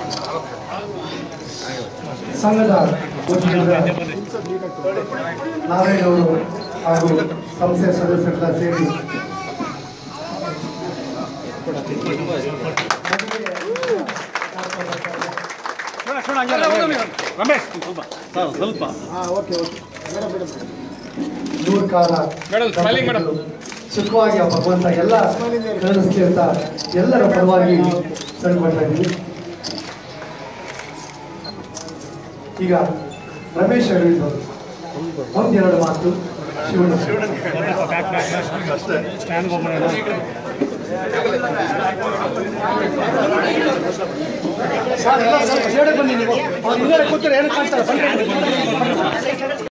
ಸಂಘದ ವತಿಯಿಂದ ನಾರಾಯಣವರು ಹಾಗೂ ಸಂಸ್ಥೆಯ ಸದಸ್ಯರೆಲ್ಲ ಸೇರಿ ನೂರು ಕಾಲ ದಂಪತಿಗಳು ಸುಖವಾಗಿ ಆ ಭಗವಂತ ಎಲ್ಲ ಕರುಣಿಸ್ಲಿ ಅಂತ ಎಲ್ಲರ ಪರವಾಗಿ ಸಣ್ಣ ಇದ್ದೀವಿ ಈಗ ರಮೇಶ್ ಹೇಳಿದ್ರು ಒಂದೆರಡು ಮಾತು ಶಿವಣ್ಣ ಸರ್ ಎಲ್ಲ ಸ್ವಲ್ಪ ಸೈಡಿಗೆ ಬನ್ನಿ ನೀವು ಅವ್ರು ಹಿಂದೆ ಕೂತ್ರೆ ಏನು ಕಾಣಿಸ್ತಾರೆ